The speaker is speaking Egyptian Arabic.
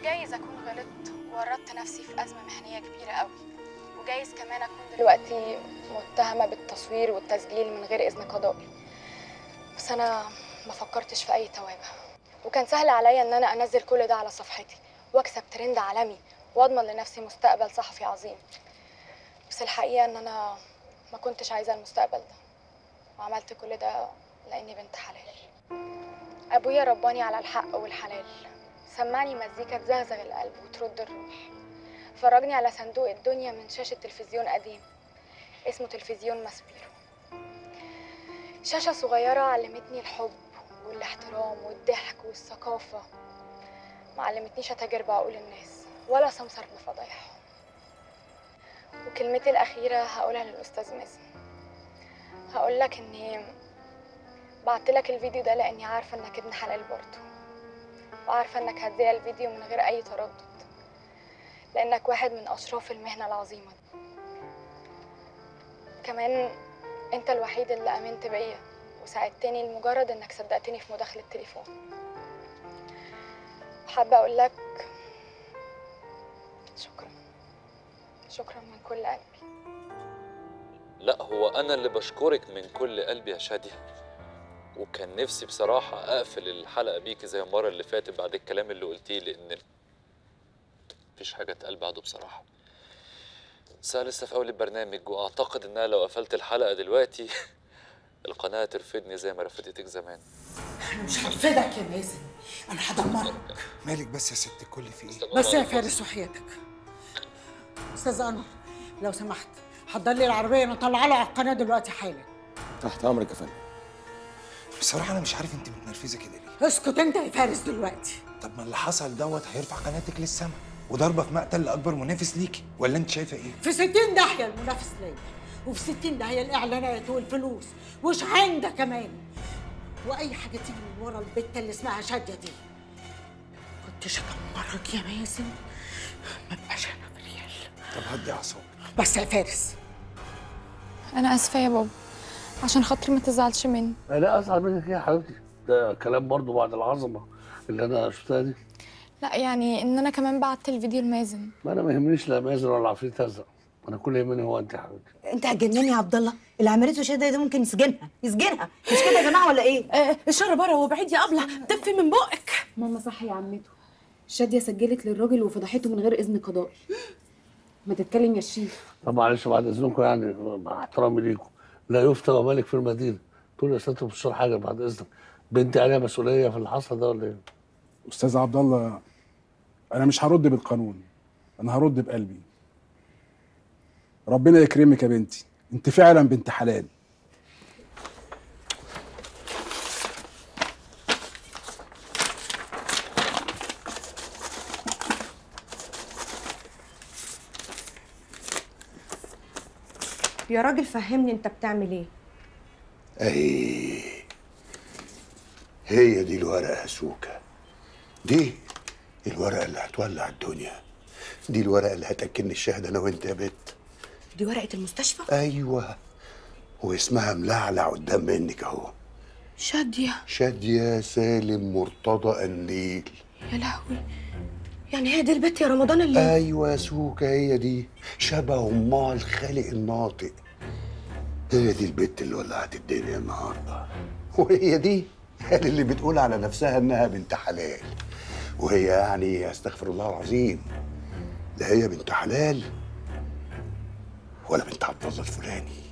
جايز اكون غلطت وورطت نفسي في ازمه مهنيه كبيره قوي وجايز كمان اكون دلوقتي متهمه بالتصوير والتسجيل من غير اذن قضائي بس انا ما فكرتش في اي توابع وكان سهل عليا ان انا انزل كل ده على صفحتي واكسب ترند عالمي واضمن لنفسي مستقبل صحفي عظيم بس الحقيقه ان انا ما كنتش عايزه المستقبل ده وعملت كل ده لاني بنت حلال ابويا رباني على الحق والحلال سمعني مزيكا تزغزغ القلب وترد الروح فرجني على صندوق الدنيا من شاشة تلفزيون قديم اسمه تلفزيون ماسبيرو شاشة صغيرة علمتني الحب والاحترام والضحك والثقافة ما علمتنيش أتاجر بعقول الناس ولا سمسر بفضايحهم وكلمتي الأخيرة هقولها للأستاذ مازن هقول لك إني بعت لك الفيديو ده لأني عارفة إنك ابن حلال برضه وعارفة إنك هتذيع الفيديو من غير أي تردد لأنك واحد من أشراف المهنة العظيمة دي كمان أنت الوحيد اللي آمنت بيا وساعدتني لمجرد إنك صدقتني في مداخلة تليفون حابة أقول لك شكرا شكرا من كل قلبي لا هو انا اللي بشكرك من كل قلبي يا شاديه وكان نفسي بصراحه اقفل الحلقه بيكي زي المره اللي فاتت بعد الكلام اللي قلتيه لان مفيش حاجه اتقال بعده بصراحه بس أنا لسه في اول البرنامج واعتقد ان انا لو قفلت الحلقه دلوقتي القناه ترفدني زي ما رفدتك زمان انا مش هرفدك يا مازن انا هدمرك مالك بس يا ست الكل في ايه بس يا فارس وحياتك استاذ انور لو سمحت حضر لي العربيه انا طالعه له على القناه دلوقتي حالا تحت امرك يا فندم بصراحه انا مش عارف انت متنرفزه كده ليه اسكت انت يا فارس دلوقتي طب ما اللي حصل دوت هيرفع قناتك للسما وضربه في مقتل لاكبر منافس ليكي ولا انت شايفه ايه في 60 داهيه المنافس ليا وفي 60 داهيه الاعلانات والفلوس وشحن كمان واي حاجه تيجي من ورا البت اللي اسمها شاديه دي كنتش ادمرك يا مازن ما بقاش انا بريال طب هدي اعصابك بس يا فارس أنا آسفة يا بابا عشان خاطري ما تزعلش مني لا ازعل منك ايه يا حبيبتي ده كلام برضو بعد العظمه اللي انا شفتها دي لا يعني إن أنا كمان بعت الفيديو لمازن ما انا ما يهمنيش لا مازن ولا عفريت ازرق انا كل اللي يهمني هو انت يا حبيبتي انت هتجنني يا عبد الله اللي عملته شاديه ده ممكن يسجنها يسجنها مش كده يا جماعه ولا ايه آه الشر بره وبعيد يا ابله تف من بقك ماما صح يا عمته شادية سجلت للراجل وفضحته من غير إذن قضائي ما تتكلم يا شريف طب معلش بعد اذنكم يعني مع احترامي ليكم لا يفتى ومالك في المدينه تقول يا ست بشار حاجه بعد اذنك بنتي عليها مسؤوليه في اللي حصل ده ولا ايه؟ استاذ عبد الله انا مش هرد بالقانون انا هرد بقلبي ربنا يكرمك يا بنتي انت فعلا بنت حلال يا راجل فهمني انت بتعمل ايه اهي هي دي الورقة يا سوكا دي الورقة اللي هتولع الدنيا دي الورقة اللي هتأكلني الشهد أنا وأنت يا بت دي ورقه المستشفى أيوه واسمها ملعلع قدام منك أهو شاديه شادية سالم مرتضى النيل يا لهوي يعني هي دي البت يا رمضان اللي أيوه يا سوكا هي دي شبه أمها الخالق الناطق هي دي البت اللي ولعت الدنيا النهارده وهي دي اللي بتقول على نفسها انها بنت حلال وهي يعني استغفر الله العظيم لا هي بنت حلال ولا بنت عبد الله الفلاني